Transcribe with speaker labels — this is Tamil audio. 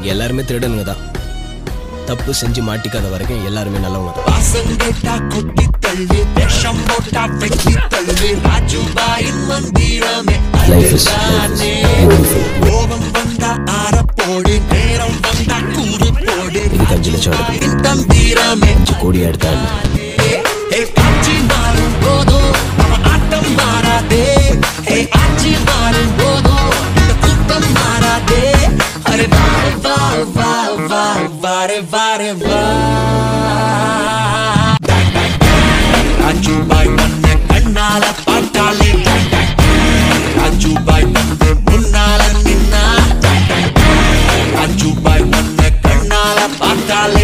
Speaker 1: எல்லாருமே திருடனுங்க தான் தப்பு செஞ்சு மாட்டிக்காத வரைக்கும் எல்லாருமே நல்லவங்க தான்
Speaker 2: வாசங்கேட்டா கொட்டி தள்ளு விஷம் போட்டா வெட்டி தள்ளு ராஜுபாயின் மந்திரமே
Speaker 1: Life is- life is
Speaker 2: அதுதானே
Speaker 1: beautiful.
Speaker 2: கோபம் வந்தா ஆற போடு நேரம் வந்தா கூறு போடு
Speaker 1: இதுக்கு அஞ்சு லட்சம் எடுக்கணும்.
Speaker 2: ராஜுபாயின் தந்திரமே
Speaker 1: அஞ்சு கோடி எடுத்தா என்ன?
Speaker 2: ஏ காட்சி மாறும் போதும் அவன் ஆட்டம் மாறாதே ஏ ஆட்சி மாறும் போதும் இந்த கூட்டம் மாறாதே அரே வா வா வா வா வாரே வாரே வா ராஜு பாய் மண்ண கண்ணால பார்த்தாலே ராஜு பாய் வந்து முன்னால நின்னா ராஜு பாய் மண்ண கண்ணால பார்த்தாலே